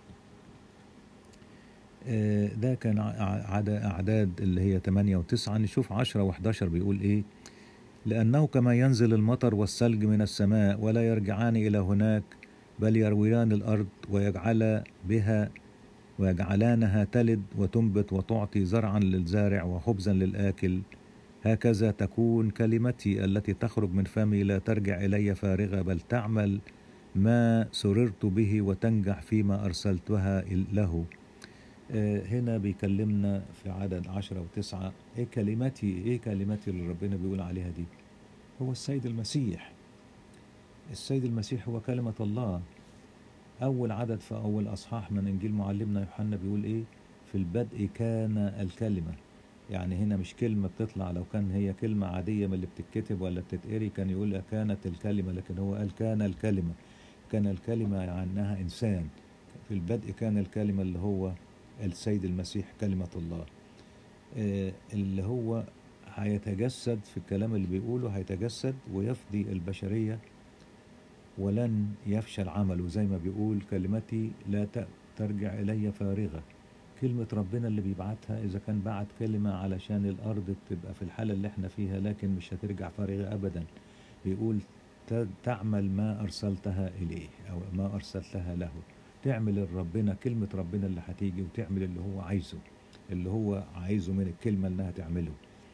آه، ده كان ع- عد- أعداد اللي هي 8 و9 نشوف 10 و11 بيقول إيه لأنه كما ينزل المطر والثلج من السماء ولا يرجعان إلى هناك بل يرويان الأرض ويجعل بها ويجعلانها تلد وتنبت وتعطي زرعا للزارع وخبزا للآكل هكذا تكون كلمتي التي تخرج من فمي لا ترجع إلي فارغة بل تعمل ما سررت به وتنجح فيما أرسلتها له آه، هنا بيكلمنا في عدد عشرة وتسعة ايه كلمتي ايه كلمتي اللي ربنا بيقول عليها دي هو السيد المسيح السيد المسيح هو كلمة الله أول عدد في أول أصحاح من إنجيل معلمنا يوحنا بيقول إيه في البدء كان الكلمة يعني هنا مش كلمة بتطلع لو كان هي كلمة عادية من اللي بتتكتب ولا بتتقري كان يقول كانت الكلمة لكن هو قال كان الكلمة كان الكلمة عنها إنسان في البدء كان الكلمة اللي هو السيد المسيح كلمة الله آه، اللي هو هيتجسد في الكلام اللي بيقوله هيتجسد ويفدي البشرية ولن يفشل عمله زي ما بيقول كلمتي لا ت- ترجع إلي فارغة كلمة ربنا اللي بيبعتها إذا كان بعت كلمة علشان الأرض تبقى في الحالة اللي احنا فيها لكن مش هترجع فارغة أبدا بيقول ت- تعمل ما أرسلتها إليه أو ما أرسلتها له تعمل ربنا كلمة ربنا اللي هتيجي وتعمل اللي هو عايزه اللي هو عايزه من الكلمة انها تعمله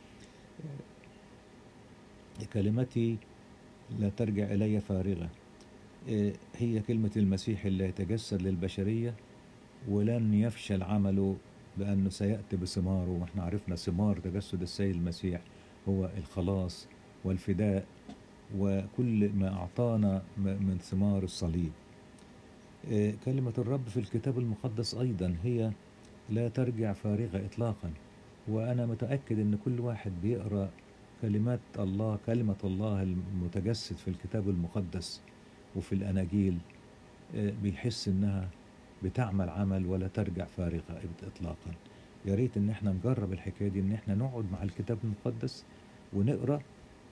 كلمتي لا ترجع إلي فارغة إيه، هي كلمة المسيح اللي يتجسد للبشرية ولن يفشل عمله بأنه سيأتي بثماره واحنا عرفنا ثمار تجسد السيد المسيح هو الخلاص والفداء وكل ما أعطانا م- من ثمار الصليب إيه، كلمة الرب في الكتاب المقدس أيضا هي لا ترجع فارغة إطلاقا وأنا متأكد أن كل واحد بيقرأ كلمات الله كلمة الله المتجسد في الكتاب المقدس وفي الأناجيل آه، بيحس إنها بتعمل عمل ولا ترجع فارغة إطلاقا يا ريت إن احنا نجرب الحكاية دي إن احنا نقعد مع الكتاب المقدس ونقرأ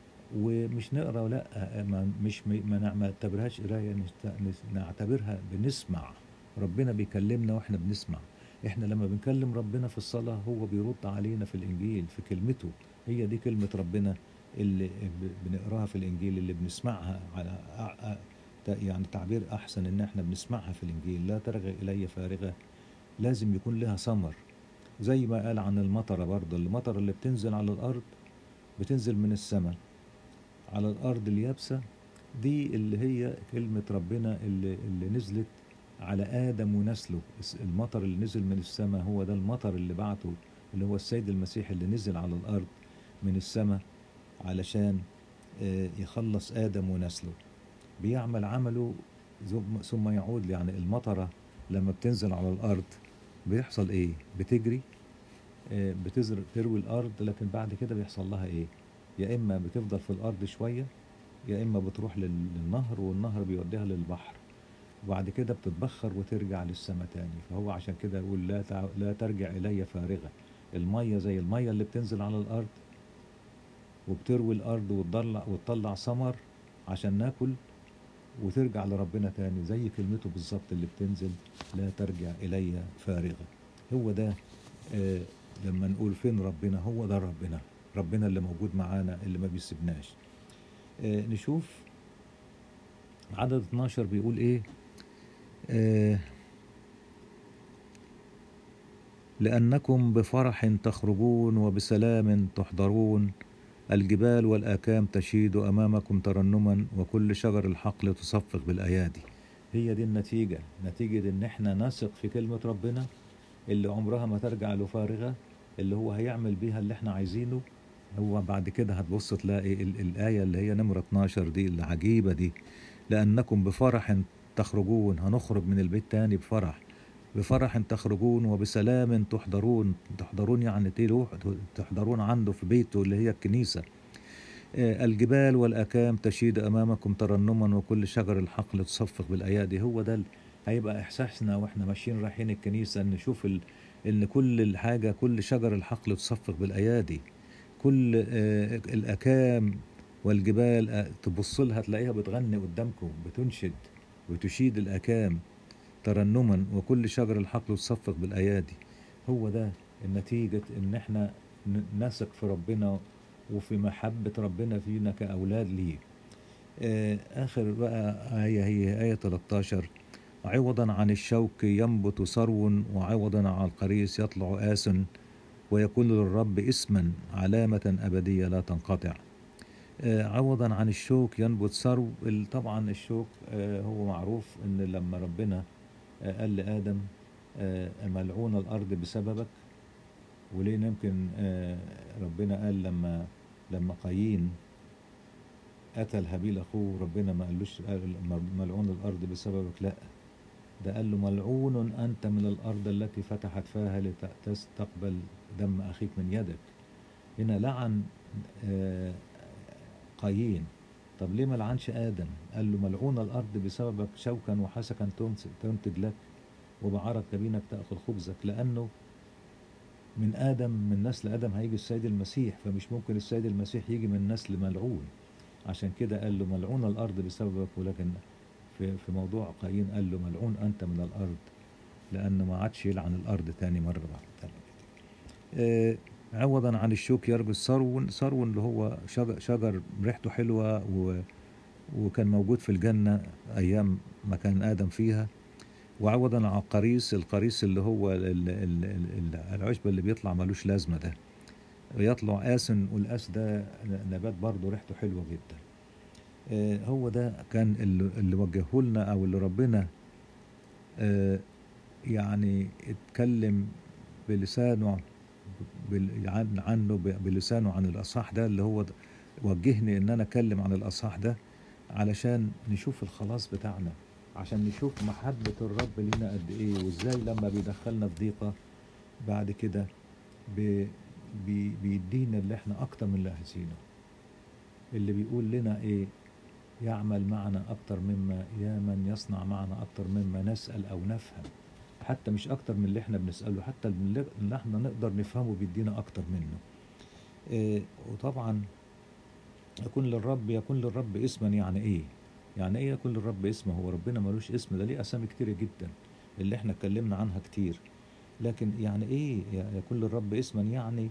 ومش نقرا لا ما مش ما نع- ما نعتبرهاش قرايه نست- نس- نعتبرها بنسمع ربنا بيكلمنا واحنا بنسمع احنا لما بنكلم ربنا في الصلاه هو بيرد علينا في الانجيل في كلمته هي دي كلمه ربنا اللي ب- بنقراها في الانجيل اللي بنسمعها على أع- أ- ت- يعني تعبير احسن ان احنا بنسمعها في الانجيل لا ترغي الي فارغه لازم يكون لها ثمر زي ما قال عن المطره برضه المطره اللي بتنزل على الارض بتنزل من السماء على الأرض اليابسة دي اللي هي كلمة ربنا اللي, اللي نزلت على آدم ونسله الس- المطر اللي نزل من السماء هو ده المطر اللي بعته اللي هو السيد المسيح اللي نزل على الأرض من السماء علشان آه، يخلص آدم ونسله بيعمل عمله ثم- ثم يعود يعني المطرة لما بتنزل على الأرض بيحصل إيه؟ بتجري آه، بتزر تروي الأرض لكن بعد كده بيحصل لها إيه؟ يا إما بتفضل في الأرض شوية يا إما بتروح لل- للنهر والنهر بيوديها للبحر وبعد كده بتتبخر وترجع للسماء تاني فهو عشان كده يقول لا تع... لا ترجع إلي فارغة المية زي المية اللي بتنزل على الأرض وبتروي الأرض وتطلع وتطلع ثمر عشان ناكل وترجع لربنا تاني زي كلمته بالظبط اللي بتنزل لا ترجع إلي فارغة هو ده آه لما نقول فين ربنا هو ده ربنا ربنا اللي موجود معانا اللي ما بيسيبناش آه نشوف عدد 12 بيقول ايه آه لأنكم بفرح تخرجون وبسلام تحضرون الجبال والآكام تشيد أمامكم ترنما وكل شجر الحقل تصفق بالأيادي هي دي النتيجة نتيجة إن إحنا نثق في كلمة ربنا اللي عمرها ما ترجع له فارغة اللي هو هيعمل بيها اللي إحنا عايزينه هو بعد كده هتبص تلاقي ال- الآية اللي هي نمرة 12 دي العجيبة دي لأنكم بفرح تخرجون هنخرج من البيت تاني بفرح بفرح تخرجون وبسلام تحضرون تحضرون يعني تروح تحضرون عنده في بيته اللي هي الكنيسة آه، الجبال والأكام تشيد أمامكم ترنما وكل شجر الحقل تصفق بالأيادي هو ده ال- هيبقى إحساسنا وإحنا ماشيين رايحين الكنيسة إن نشوف ال... إن كل الحاجة كل شجر الحقل تصفق بالأيادي كل آه، الأكام والجبال آه، تبص لها تلاقيها بتغني قدامكم بتنشد وتشيد الأكام ترنما وكل شجر الحقل تصفق بالأيادي هو ده النتيجة إن إحنا ن- نثق في ربنا وفي محبة ربنا فينا كأولاد ليه آه، آخر بقى آية هي آية 13 عوضا عن الشوك ينبت ثرو وعوضا عن القريص يطلع آس ويكون للرب اسما علامة أبدية لا تنقطع آه، عوضا عن الشوك ينبت ثرو ال- طبعا الشوك آه، هو معروف ان لما ربنا آه، قال لآدم آه، ملعون الأرض بسببك وليه يمكن آه، ربنا قال لما لما قايين قتل هابيل أخوه ربنا ما قالوش قال ملعون الأرض بسببك لا ده قال له ملعون أنت من الأرض التي فتحت فاها لتستقبل دم أخيك من يدك هنا لعن آه، قايين طب ليه ما لعنش آدم قال له ملعون الأرض بسببك شوكا وحسكا تنس- تنتج لك وبعرق جبينك تأخذ خبزك لأنه من آدم من نسل آدم هيجي السيد المسيح فمش ممكن السيد المسيح يجي من نسل ملعون عشان كده قال له ملعون الأرض بسببك ولكن في في موضوع قايين قال له ملعون أنت من الأرض لأنه ما عادش يلعن الأرض تاني مرة بعد تاني كده. آه، عوضا عن الشوك يرجو السرون سرون اللي هو شجر, شجر ريحته حلوة و وكان موجود في الجنة أيام ما كان آدم فيها وعوضا عن القريص القريص اللي هو ال- ال- ال- ال- العشب اللي بيطلع ملوش لازمة ده يطلع آسن والآس ده نبات برضه ريحته حلوة جدا آه، هو ده كان اللي, اللي وجهه لنا أو اللي ربنا آه، يعني اتكلم بلسانه بال- عن عنه ب- بلسانه عن الأصح ده اللي هو د- وجهني إن أنا أتكلم عن الأصح ده علشان نشوف الخلاص بتاعنا عشان نشوف محبة الرب لينا قد إيه وإزاي لما بيدخلنا في ضيقة بعد كده بي بي بيدينا اللي إحنا أكتر من اللي عايزينه اللي بيقول لنا إيه يعمل معنا أكتر مما يا من يصنع معنا أكتر مما نسأل أو نفهم حتى مش أكتر من اللي إحنا بنسأله حتى اللي اللي إحنا نقدر نفهمه بيدينا أكتر منه إيه وطبعا يكون للرب يكون للرب اسما يعني ايه يعني ايه يكون للرب اسم هو ربنا ملوش اسم ده ليه اسامي كتيره جدا اللي احنا اتكلمنا عنها كتير لكن يعني ايه يكون للرب اسما يعني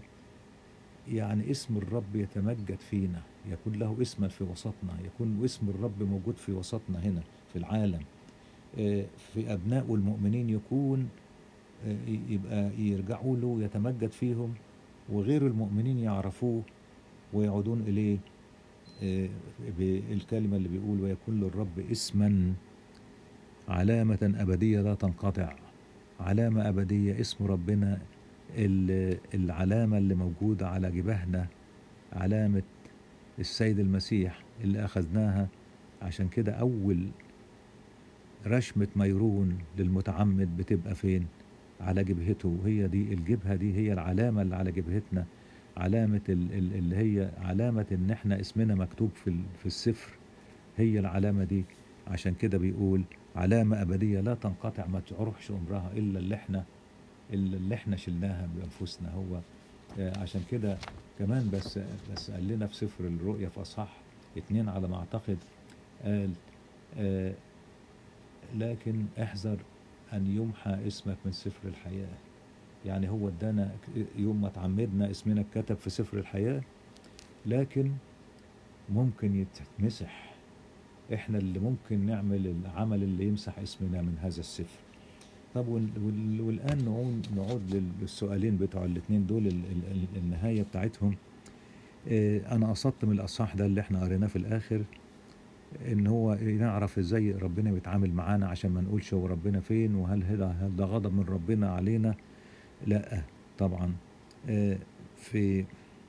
يعني اسم الرب يتمجد فينا يكون له اسما في وسطنا يكون اسم الرب موجود في وسطنا هنا في العالم آه، في أبناء المؤمنين يكون آه، يبقى يرجعوا له يتمجد فيهم وغير المؤمنين يعرفوه ويعودون إليه آه، بالكلمة اللي بيقول ويكون للرب اسما علامة أبدية لا تنقطع علامة أبدية اسم ربنا ال- العلامة اللي موجودة على جبهنا علامة السيد المسيح اللي أخذناها عشان كده أول رشمة ميرون للمتعمد بتبقى فين على جبهته وهي دي الجبهة دي هي العلامة اللي على جبهتنا علامة ال- ال- اللي هي علامة إن إحنا اسمنا مكتوب في ال- في السفر هي العلامة دي عشان كده بيقول علامة أبدية لا تنقطع ما تعرفش عمرها إلا اللي إحنا إلا اللي إحنا شلناها بأنفسنا هو آه، عشان كده كمان بس بس قال لنا في سفر الرؤيا في أصحاح اتنين على ما أعتقد قال آه، لكن احذر أن يمحى اسمك من سفر الحياة يعني هو ادانا يوم ما تعمدنا اسمنا اتكتب في سفر الحياة لكن ممكن يتمسح احنا اللي ممكن نعمل العمل اللي يمسح اسمنا من هذا السفر طب وال- وال- والآن نعود, نعود لل- للسؤالين بتوع الاتنين دول ال- ال- ال- النهاية بتاعتهم آه، أنا قصدت من الأصح ده اللي احنا قريناه في الآخر ان هو نعرف ازاي ربنا بيتعامل معانا عشان ما نقولش هو ربنا فين وهل هذا هل ده غضب من ربنا علينا لا طبعا آه، في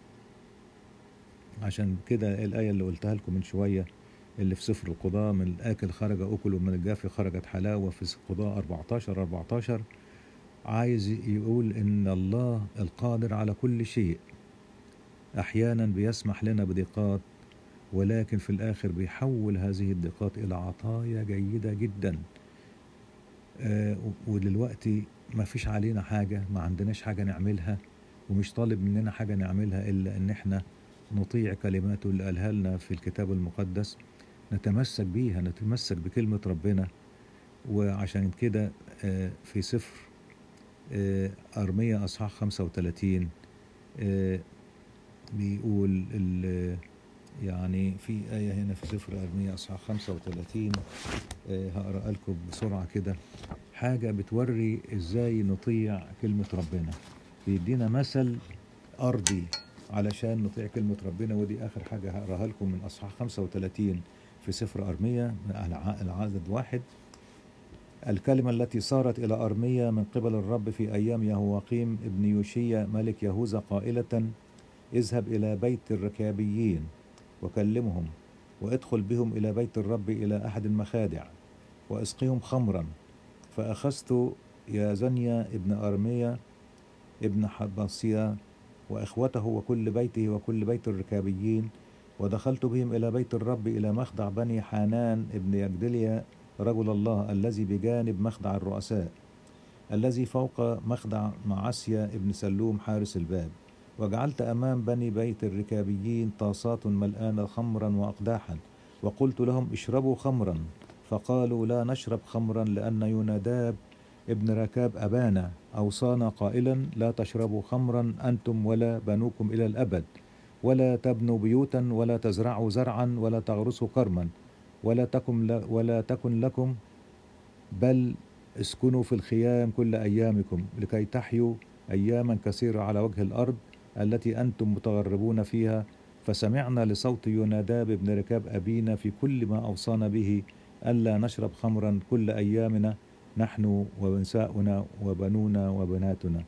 عشان كده الآية اللي قلتها لكم من شوية اللي في سفر القضاء من الآكل خرج أكل ومن الجافي خرجت حلاوة في القضاء 14 14 عايز يقول إن الله القادر على كل شيء أحيانا بيسمح لنا بضيقات ولكن في الآخر بيحول هذه الضيقات إلى عطايا جيدة جدا آه، ودلوقتي ما فيش علينا حاجة ما عندناش حاجة نعملها ومش طالب مننا حاجة نعملها إلا إن إحنا نطيع كلماته اللي قالها لنا في الكتاب المقدس نتمسك بيها نتمسك بكلمة ربنا وعشان كده آه، في سفر آه، أرمية أصحاح 35 آه، بيقول ال- يعني في آية هنا في سفر أرمية أصحاح 35 آه، هقرأ لكم بسرعة كده حاجة بتوري إزاي نطيع كلمة ربنا بيدينا مثل أرضي علشان نطيع كلمة ربنا ودي آخر حاجة هقراها لكم من أصحاح 35 في سفر أرمية الع- العدد واحد الكلمة التي صارت إلى أرمية من قبل الرب في أيام يهوقيم ابن يوشيا ملك يهوذا قائلة اذهب إلى بيت الركابيين وكلمهم وادخل بهم إلى بيت الرب إلى أحد المخادع واسقهم خمرا فأخذت يازنيا ابن أرميا ابن حباسيا وإخوته وكل بيته وكل بيت الركابيين ودخلت بهم إلى بيت الرب إلى مخدع بني حانان ابن يجدليا رجل الله الذي بجانب مخدع الرؤساء الذي فوق مخدع معسيا ابن سلوم حارس الباب وجعلت أمام بني بيت الركابيين طاسات ملآنة خمرا وأقداحا وقلت لهم اشربوا خمرا فقالوا لا نشرب خمرا لأن يوناداب ابن ركاب أبانا أوصانا قائلا لا تشربوا خمرا أنتم ولا بنوكم إلى الأبد ولا تبنوا بيوتا ولا تزرعوا زرعا ولا تغرسوا كرما ولا تكن ل- ولا تكن لكم بل اسكنوا في الخيام كل أيامكم لكي تحيوا أياما كثيرة على وجه الأرض التي أنتم متغربون فيها فسمعنا لصوت يوناداب بن ركاب أبينا في كل ما أوصانا به ألا نشرب خمرا كل أيامنا نحن ونساؤنا وبنونا وبناتنا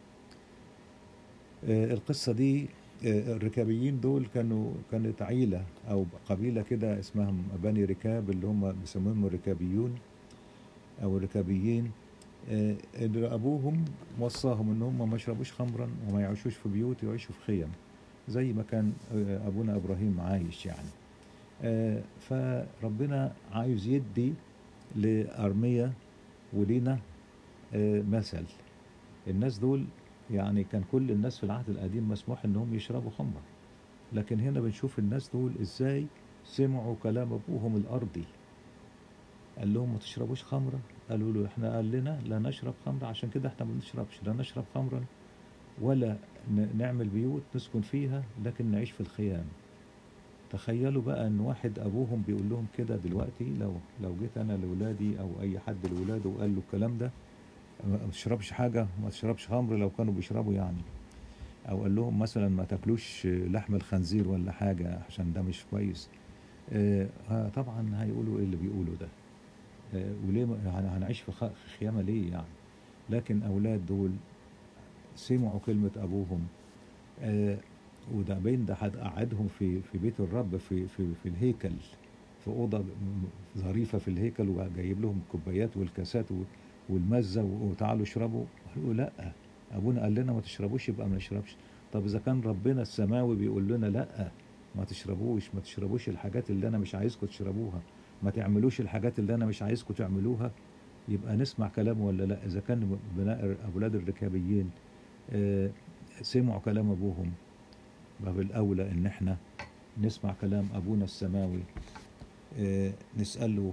آه، القصة دي آه، الركابيين دول كانوا كانت عيلة أو قبيلة كده اسمهم بني ركاب اللي هم بيسموهم الركابيون أو الركابيين آه، اللي أبوهم وصاهم إن هم ما يشربوش خمرا وما يعيشوش في بيوت يعيشوا في خيم زي ما كان آه، أبونا إبراهيم عايش يعني آه، فربنا عايز يدي لأرميا ولينا آه، مثل الناس دول يعني كان كل الناس في العهد القديم مسموح انهم يشربوا خمر لكن هنا بنشوف الناس دول ازاي سمعوا كلام ابوهم الارضي قال لهم ما تشربوش خمرة قالوا له احنا قال لنا لا نشرب خمرة عشان كده احنا ما بنشربش لا نشرب خمرا ولا ن- نعمل بيوت نسكن فيها لكن نعيش في الخيام تخيلوا بقى ان واحد ابوهم بيقول لهم كده دلوقتي لو لو جيت انا لاولادي او اي حد لاولاده وقال له الكلام ده ما تشربش حاجه ما تشربش خمر لو كانوا بيشربوا يعني او قال لهم مثلا ما تاكلوش لحم الخنزير ولا حاجه عشان ده مش كويس آه آه، طبعا هيقولوا ايه اللي بيقولوا ده آه وليه ما- هن- هنعيش في خ- في خيامه ليه يعني لكن اولاد دول سمعوا كلمه ابوهم آه وده بين ده هتقعدهم في في بيت الرب في في في الهيكل في اوضه م- ظريفه في الهيكل وجايب لهم الكوبايات والكاسات و- والمزه و- وتعالوا اشربوا قالوا لا ابونا قال لنا ما تشربوش يبقى ما نشربش طب اذا كان ربنا السماوي بيقول لنا لا ما تشربوش ما تشربوش الحاجات اللي انا مش عايزكم تشربوها ما تعملوش الحاجات اللي انا مش عايزكم تعملوها يبقى نسمع كلامه ولا لا اذا كان بناء اولاد الركابيين آه، سمعوا كلام ابوهم باب الاولى ان احنا نسمع كلام ابونا السماوي آه، نساله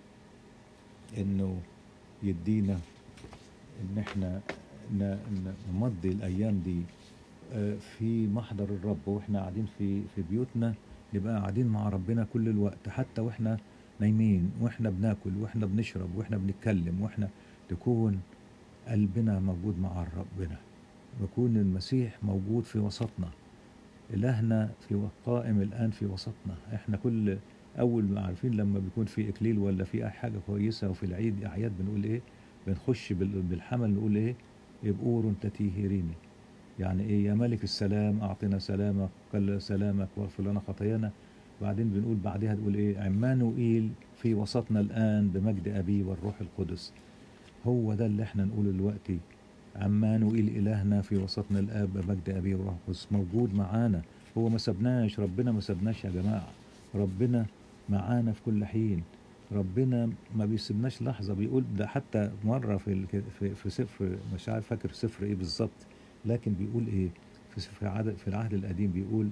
انه يدينا ان احنا ن- ن- نمضي الايام دي آه، في محضر الرب واحنا قاعدين في في بيوتنا نبقى قاعدين مع ربنا كل الوقت حتى واحنا نايمين واحنا بناكل واحنا بنشرب واحنا بنتكلم واحنا تكون قلبنا موجود مع ربنا يكون المسيح موجود في وسطنا إلهنا في قائم الآن في وسطنا احنا كل أول ما عارفين لما بيكون في إكليل ولا في أي حاجة كويسة وفي العيد أعياد بنقول إيه بنخش بال- بالحمل نقول إيه إبقور تتيهريني يعني إيه يا ملك السلام أعطنا سلامك قل سلامك واغفر لنا خطايانا بعدين بنقول بعدها تقول إيه عمانوئيل في وسطنا الآن بمجد أبي والروح القدس هو ده اللي احنا نقوله دلوقتي عمانوئيل إلهنا في وسطنا الآب بمجد أبي والروح القدس موجود معانا هو ما سبناش ربنا ما سبناش يا جماعة ربنا معانا في كل حين ربنا ما بيسيبناش لحظة بيقول ده حتى مرة في الك- في, في سفر مش عارف فاكر سفر ايه بالظبط لكن بيقول ايه في سفر عدد في العهد القديم بيقول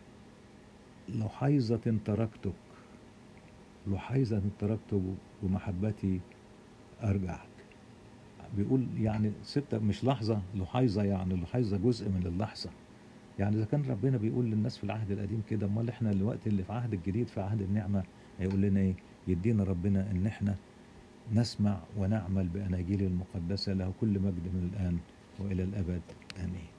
لحيظة تركتك لحيظة تركتك ومحبتي أرجعك بيقول يعني ستة مش لحظة لحيظة يعني لحيظة جزء من اللحظة يعني إذا كان ربنا بيقول للناس في العهد القديم كده أمال إحنا الوقت اللي في عهد الجديد في عهد النعمة هيقول لنا إيه؟ يدينا ربنا إن إحنا نسمع ونعمل بأناجيل المقدسة له كل مجد من الآن وإلى الأبد آمين